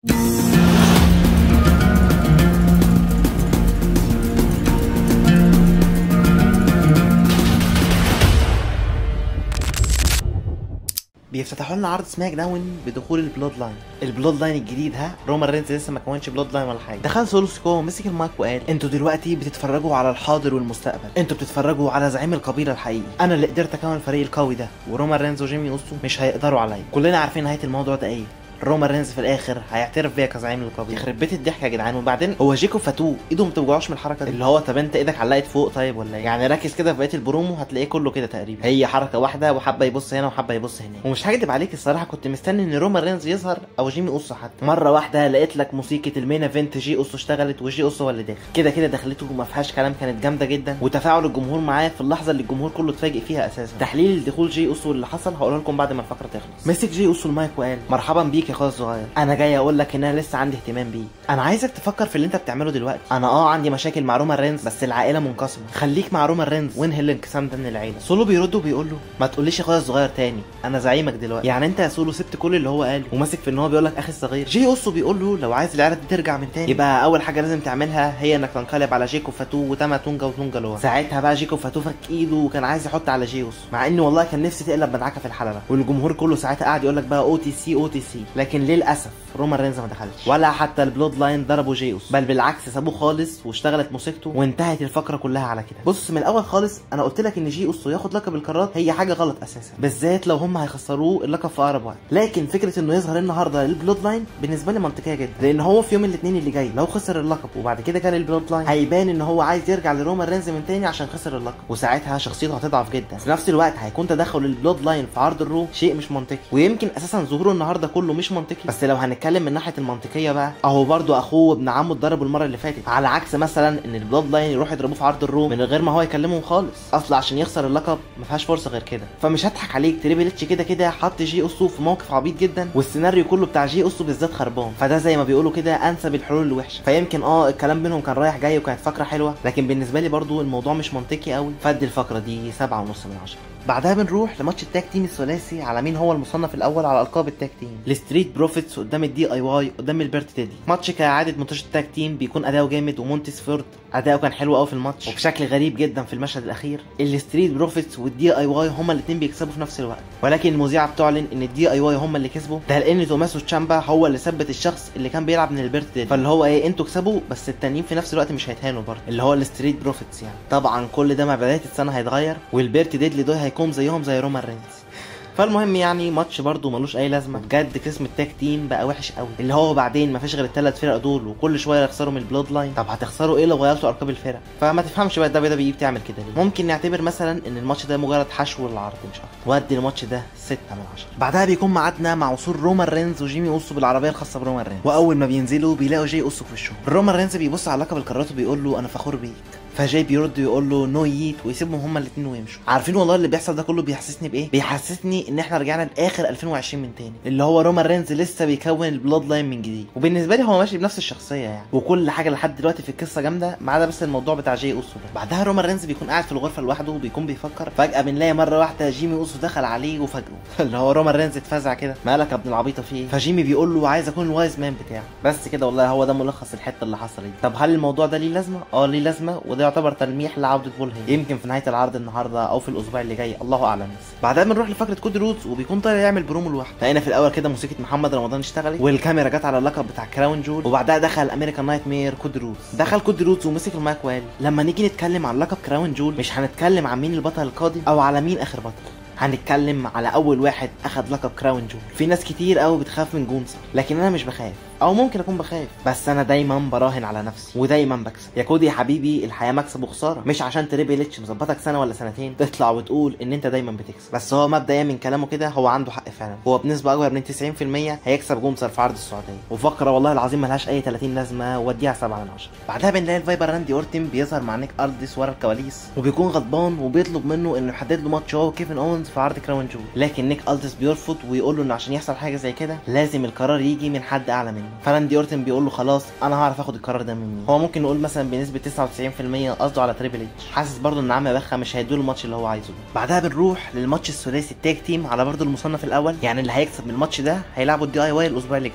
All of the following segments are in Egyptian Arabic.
بيفتتحوا لنا عرض سماك داون بدخول البلود لاين البلود لاين الجديد ها رومان رينز لسه ما كونش بلود لاين ولا حاجه دخل سولو سكو مسك المايك وقال انتوا دلوقتي بتتفرجوا على الحاضر والمستقبل انتوا بتتفرجوا على زعيم القبيله الحقيقي انا اللي قدرت اكون الفريق القوي ده ورومان رينز وجيمي اوسو مش هيقدروا عليا كلنا عارفين نهايه الموضوع ده ايه رومان رينز في الاخر هيعترف بيا كزعيم القبيله يخرب بيت الضحك يا جدعان وبعدين هو جيكو فاتوه ايده ما بتوجعوش من الحركه دي اللي هو طب انت ايدك علقت فوق طيب ولا ايه يعني ركز كده في بقيه البرومو هتلاقيه كله كده تقريبا هي حركه واحده وحبه يبص هنا وحبه يبص هنا ومش هكدب عليك الصراحه كنت مستني ان رومان رينز يظهر او جيمي اوسو حتى مره واحده لقيت لك موسيقى المين ايفنت جي اوسو اشتغلت وجي اوسو هو اللي داخل كده كده دخلته ما فيهاش كلام كانت جامده جدا وتفاعل الجمهور معاه في اللحظه اللي الجمهور كله اتفاجئ فيها اساسا تحليل دخول جي اوسو اللي حصل هقوله لكم بعد ما الفقره تخلص مسك جي اوسو المايك وقال مرحبا بيك يا اخويا الصغير انا جاي اقول لك ان انا لسه عندي اهتمام بيه انا عايزك تفكر في اللي انت بتعمله دلوقتي انا اه عندي مشاكل مع رومان رينز بس العائله منقسمه خليك مع رومان رينز وانهي الانقسام ده من العيله سولو بيرد وبيقول له ما تقوليش يا اخويا الصغير تاني انا زعيمك دلوقتي يعني انت يا سولو سبت كل اللي هو قاله وماسك في ان هو بيقول لك اخي الصغير جي اوسو بيقول له لو عايز العيله دي ترجع من تاني يبقى اول حاجه لازم تعملها هي انك تنقلب على جيكو فاتو وتاما تونجا وتونجا لوا ساعتها بقى جيكو فاتو فك ايده وكان عايز يحط على جي اوسو مع ان والله كان نفسي تقلب مدعكه في الحلبه والجمهور كله ساعتها قاعد يقول لك بقى او تي سي او تي سي لكن للاسف رومان رينز ما دخلش ولا حتى البلود لاين ضربوا جيوس بل بالعكس سابوه خالص واشتغلت موسيقته وانتهت الفقره كلها على كده بص من الاول خالص انا قلت لك ان جي اوسو ياخد لقب القارات هي حاجه غلط اساسا بالذات لو هم هيخسروه اللقب في اقرب وقت لكن فكره انه يظهر النهارده للبلود لاين بالنسبه لي منطقيه جدا لان هو في يوم الاثنين اللي جاي لو خسر اللقب وبعد كده كان البلود لاين هيبان ان هو عايز يرجع لرومان رينز من تاني عشان خسر اللقب وساعتها شخصيته هتضعف جدا في نفس الوقت هيكون تدخل البلود لاين في عرض الرو شيء مش منطقي ويمكن اساسا ظهوره النهارده كله مش منطقي بس لو هنتكلم من ناحيه المنطقيه بقى اهو برضه اخوه وابن عمه اتضربوا المره اللي فاتت على عكس مثلا ان البلاد لاين يروح يضربوه في عرض الرو من غير ما هو يكلمهم خالص اصل عشان يخسر اللقب ما فيهاش فرصه غير كده فمش هضحك عليك تريبل اتش كده كده حط جي اوسو في موقف عبيط جدا والسيناريو كله بتاع جي اوسو بالذات خربان فده زي ما بيقولوا كده انسب الحلول الوحشه فيمكن اه الكلام بينهم كان رايح جاي وكانت فكره حلوه لكن بالنسبه لي برضو الموضوع مش منطقي قوي فدي الفقره دي سبعة ونص من عشرة بعدها بنروح لماتش التاج تيم الثلاثي على مين هو المصنف الاول على القاب التاج تيم الستريت بروفيتس قدام الدي اي واي قدام البيرت تيدي ماتش كعاده ماتش التاج تيم بيكون اداؤه جامد ومونتس فورد اداؤه كان حلو قوي في الماتش وبشكل غريب جدا في المشهد الاخير الستريت بروفيتس والدي اي واي هما الاثنين بيكسبوا في نفس الوقت ولكن المذيعه بتعلن ان الدي اي واي هما اللي كسبوا ده لان توماسو تشامبا هو اللي ثبت الشخص اللي كان بيلعب من البيرت تيدي فاللي هو ايه انتوا كسبوا بس التانيين في نفس الوقت مش هيتهانوا برضه اللي هو الستريت بروفيتس يعني طبعا كل ده مع بدايه السنه هيتغير والبيرت ديدلي دول هيكون زيهم زي رومان رينز فالمهم يعني ماتش برضه ملوش اي لازمه بجد قسم التاج تيم بقى وحش قوي اللي هو بعدين ما فيش غير الثلاث فرق دول وكل شويه يخسروا من البلود لاين طب هتخسروا ايه لو غيرتوا ارقام الفرق فما تفهمش بقى الدبليو دبليو بتعمل كده ليه ممكن نعتبر مثلا ان الماتش ده مجرد حشو للعرض مش اكتر ودي الماتش ده 6 من 10 بعدها بيكون ميعادنا مع وصول رومان رينز وجيمي اوسو بالعربيه الخاصه برومان رينز واول ما بينزلوا بيلاقوا جاي اوسو في وشهم رومان رينز بيبص على لقب القارات وبيقول له انا فخور بيك فجاي بيرد يقول له نو ييت ويسيبهم هما الاثنين ويمشوا عارفين والله اللي بيحصل ده كله بيحسسني بايه بيحسسني ان احنا رجعنا لاخر 2020 من تاني اللي هو رومان رينز لسه بيكون البلاد لاين من جديد وبالنسبه لي هو ماشي بنفس الشخصيه يعني وكل حاجه لحد دلوقتي في القصه جامده ما عدا بس الموضوع بتاع جاي اوسو ده بعدها رومان رينز بيكون قاعد في الغرفه لوحده وبيكون بيفكر فجاه بنلاقي مره واحده جيمي اوسو دخل عليه وفاجئه اللي هو رومان رينز اتفزع كده مالك يا ابن العبيطه في ايه فجيمي بيقول له عايز اكون الوايز مان بتاعه بس كده والله هو ده ملخص الحته اللي حصلت دي طب هل الموضوع ده ليه لازمه اه ليه لازمه وده يعتبر تلميح لعوده بول هيل يمكن في نهايه العرض النهارده او في الاسبوع اللي جاي الله اعلم بعدها بنروح لفقره كود رودز وبيكون طالع يعمل برومو لوحده لقينا في الاول كده موسيقى محمد رمضان اشتغلت والكاميرا جت على اللقب بتاع كراون جول وبعدها دخل امريكان نايت مير كود رودز دخل كود رودز ومسك المايك وقال لما نيجي نتكلم عن لقب كراون جول مش هنتكلم عن مين البطل القادم او على مين اخر بطل هنتكلم على اول واحد اخد لقب كراون جول في ناس كتير قوي بتخاف من جونسر لكن انا مش بخاف او ممكن اكون بخاف بس انا دايما براهن على نفسي ودايما بكسب يا كودي يا حبيبي الحياه مكسب وخساره مش عشان تريبل اتش مظبطك سنه ولا سنتين تطلع وتقول ان انت دايما بتكسب بس هو مبدئيا من كلامه كده هو عنده حق فعلا هو بنسبه اكبر من 90% هيكسب جونسر في عرض السعوديه وفقره والله العظيم ملهاش اي 30 لازمه وديها 7 من 10 بعدها بنلاقي الفايبر راندي اورتن بيظهر مع نيك الديس ورا الكواليس وبيكون غضبان وبيطلب منه انه يحدد له ماتش هو وكيفن اونز في عرض كراون جول لكن نيك الديس بيرفض ويقول له انه عشان يحصل حاجه زي كده لازم القرار يجي من حد اعلى منه فراندي اورتن بيقول له خلاص انا هعرف اخد القرار ده مني هو ممكن نقول مثلا بنسبه 99% قصده على تريبل اتش حاسس برضه ان عم بخا مش هيدوله الماتش اللي هو عايزه ده بعدها بنروح للماتش الثلاثي التاج تيم على برضه المصنف الاول يعني اللي هيكسب من الماتش ده هيلعبوا الدي اي واي الاسبوع اللي جاي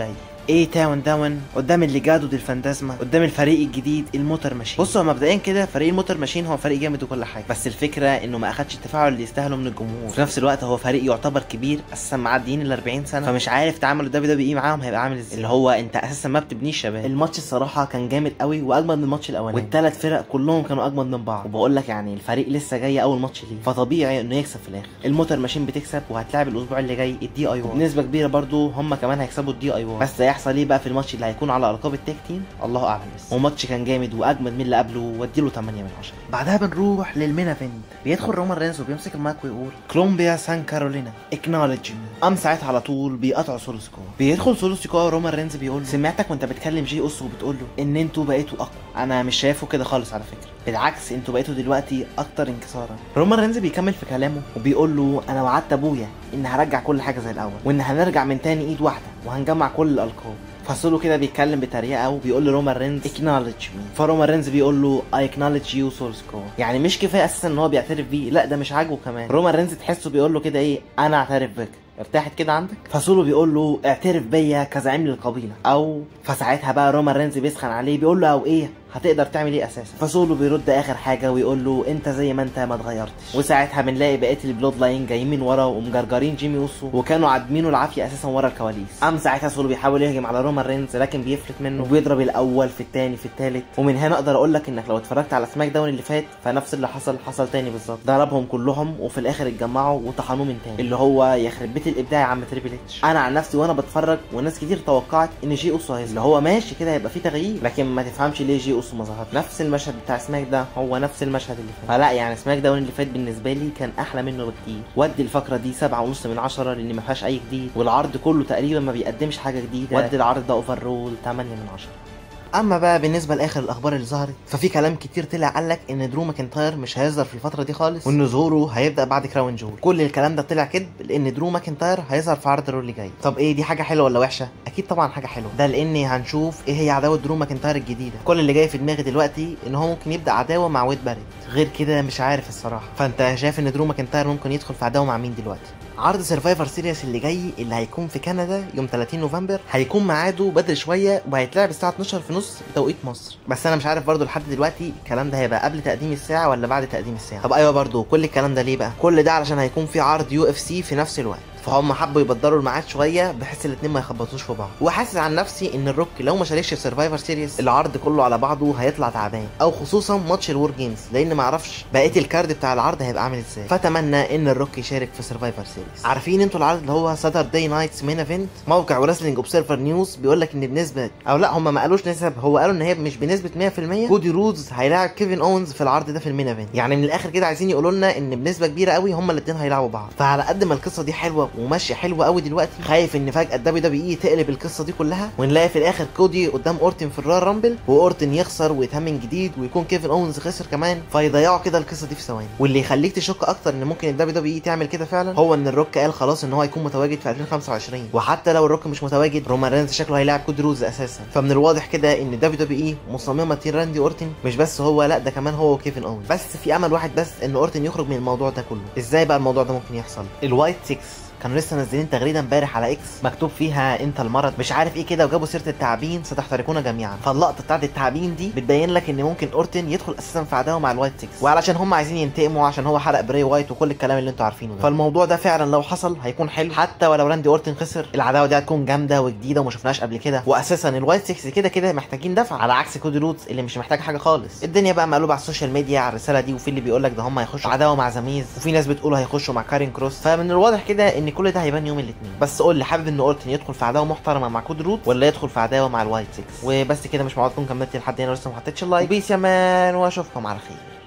ايه تاون داون قدام اللي جادو دي الفانتازما قدام الفريق الجديد الموتر ماشين بصوا مبدئيا كده فريق الموتر ماشين هو فريق جامد وكل حاجه بس الفكره انه ما اخدش التفاعل اللي يستاهله من الجمهور في نفس الوقت هو فريق يعتبر كبير اساسا معديين ال 40 سنه فمش عارف تعامل الدبليو دبليو اي معاهم هيبقى عامل ازاي اللي هو انت اساسا ما بتبنيش شباب الماتش الصراحه كان جامد قوي واجمد من الماتش الاولاني والثلاث فرق كلهم كانوا اجمد من بعض وبقول لك يعني الفريق لسه جاي اول ماتش ليه فطبيعي انه يكسب في الاخر الموتر ماشين بتكسب وهتلعب الاسبوع اللي جاي الدي اي 1 بنسبه كبيره برضو هم كمان هيكسبوا الدي اي 1 بس هيحصل ايه بقى في الماتش اللي هيكون على القاب التاج تيم الله اعلم بس وماتش كان جامد واجمد من اللي قبله واديله 8 من 10 بعدها بنروح للمين ايفنت بيدخل رومان رينز وبيمسك المايك ويقول كولومبيا سان كارولينا اكنولج قام ساعتها على طول بيقطعوا سولو سكوا بيدخل سولو سكوا ورومان رينز بيقول له سمعتك وانت بتكلم جي اوسو وبتقول له ان انتوا بقيتوا اقوى انا مش شايفه كده خالص على فكره بالعكس انتوا بقيتوا دلوقتي اكتر انكسارا رومان رينز بيكمل في كلامه وبيقول له انا وعدت ابويا ان هرجع كل حاجه زي الاول وان هنرجع من تاني ايد واحده وهنجمع كل الالقاب فسولو كده بيتكلم بتريقه وبيقول لرومان رينز اكنولج مي فرومان رينز بيقول له اي اكنولج يو سول سكو يعني مش كفايه اساسا ان هو بيعترف بيه لا ده مش عاجبه كمان رومان رينز تحسه بيقول له كده ايه انا اعترف بك ارتاحت كده عندك فسولو بيقول له اعترف بيا كزعيم للقبيله او فساعتها بقى رومان رينز بيسخن عليه بيقول له او ايه هتقدر تعمل ايه اساسا فسولو بيرد اخر حاجه ويقول له انت زي ما انت ما اتغيرتش وساعتها بنلاقي بقيه البلود لاين جايين من ورا ومجرجرين جيمي اوسو وكانوا عادمينه العافيه اساسا ورا الكواليس قام ساعتها سولو بيحاول يهجم على رومان رينز لكن بيفلت منه وبيضرب الاول في الثاني في الثالث ومن هنا اقدر اقول لك انك لو اتفرجت على سماك داون اللي فات فنفس اللي حصل حصل تاني بالظبط ضربهم كلهم وفي الاخر اتجمعوا وطحنوه من تاني اللي هو يخرب بيت الابداع يا عم تريبل اتش انا عن نفسي وانا بتفرج وناس كتير توقعت ان جي اوسو هيظهر اللي هو ماشي كده هيبقى فيه تغيير لكن ما تفهمش ليه جي اوسو ما ظهرش نفس المشهد بتاع سماك ده هو نفس المشهد اللي فات فلا يعني سماك داون اللي فات بالنسبه لي كان احلى منه بكتير ودي الفقره دي سبعة ونص من عشرة لان ما فيهاش اي جديد والعرض كله تقريبا ما بيقدمش حاجه جديده ودي العرض ده اوفر رول 8 من 10 اما بقى بالنسبه لاخر الاخبار اللي ظهرت ففي كلام كتير طلع قال لك ان درو ماكنتاير مش هيظهر في الفتره دي خالص وان ظهوره هيبدا بعد كراون جول كل الكلام ده طلع كذب لان درو ماكنتاير هيظهر في عرض الرول اللي جاي طب ايه دي حاجه حلوه ولا وحشه اكيد طبعا حاجه حلوه ده لان هنشوف ايه هي عداوه درو ماكنتاير الجديده كل اللي جاي في دماغي دلوقتي ان هو ممكن يبدا عداوه مع ويد باريت غير كده مش عارف الصراحه فانت شايف ان درو ماكنتاير ممكن يدخل في عداوه مع مين دلوقتي عرض سرفايفر سيريس اللي جاي اللي هيكون في كندا يوم 30 نوفمبر هيكون ميعاده بدري شويه وهيتلعب الساعه 12 في نص بتوقيت مصر بس انا مش عارف برضو لحد دلوقتي الكلام ده هيبقى قبل تقديم الساعه ولا بعد تقديم الساعه طب ايوه برضو كل الكلام ده ليه بقى كل ده علشان هيكون في عرض يو اف سي في نفس الوقت فهم حبوا يبدروا الميعاد شويه بحيث الاثنين ما يخبطوش في بعض وحاسس عن نفسي ان الروك لو ما شاركش في سرفايفر سيريس العرض كله على بعضه هيطلع تعبان او خصوصا ماتش الور جيمز لان ما اعرفش بقيه الكارد بتاع العرض هيبقى عامل ازاي فاتمنى ان الروك يشارك في سرفايفر سيريس عارفين انتوا العرض اللي هو ساتردي نايتس مين ايفنت موقع ورسلينج اوبسيرفر نيوز بيقول لك ان بنسبه او لا هم ما قالوش نسب هو قالوا ان هي مش بنسبه 100% كودي رودز هيلاعب كيفن اونز في العرض ده في المين ايفنت يعني من الاخر كده عايزين يقولوا لنا ان بنسبه كبيره قوي هم الاثنين هيلعبوا بعض فعلى قد ما القصه دي حلوه وماشيه حلوه قوي دلوقتي خايف ان فجاه الدبليو دبليو اي تقلب القصه دي كلها ونلاقي في الاخر كودي قدام اورتن في الرويال رامبل واورتن يخسر ويتهم من جديد ويكون كيفن اونز خسر كمان فيضيعوا كده القصه دي في ثواني واللي يخليك تشك اكتر ان ممكن الدبليو دبليو اي تعمل كده فعلا هو ان الروك قال خلاص ان هو هيكون متواجد في 2025 وحتى لو الروك مش متواجد رومان رينز شكله هيلاعب كودي روز اساسا فمن الواضح كده ان الدبليو دبليو اي مصممه تير راندي اورتن مش بس هو لا ده كمان هو وكيفن اونز بس في امل واحد بس ان اورتن يخرج من الموضوع ده كله ازاي بقى الموضوع ده ممكن يحصل الوايت 6 كانوا لسه منزلين تغريده امبارح على اكس مكتوب فيها انت المرض مش عارف ايه كده وجابوا سيره التعابين ستحترقون جميعا فاللقطه بتاعت التعابين دي بتبين لك ان ممكن اورتن يدخل اساسا في عداوه مع الوايت 6 وعلشان هم عايزين ينتقموا عشان هو حرق بري وايت وكل الكلام اللي انتوا عارفينه ده فالموضوع ده فعلا لو حصل هيكون حلو حتى ولو راندي اورتن خسر العداوه دي هتكون جامده وجديده وما شفناهاش قبل كده واساسا الوايت 6 كده كده محتاجين دفع على عكس كودي رودز اللي مش محتاج حاجه خالص الدنيا بقى مقلوبه على السوشيال ميديا على الرساله دي وفي اللي بيقول لك ده هم هيخشوا عداوه مع زميز وفي ناس بتقول هيخشوا مع كارين كروس فمن الواضح كده ان كل ده هيبان يوم الاثنين بس قول لي حابب ان اورتن يدخل في عداوه محترمه مع كود روت ولا يدخل في عداوه مع الوايت 6 وبس كده مش معقول تكون كملت لحد هنا لسه ما حطيتش اللايك بيس يا مان واشوفكم على خير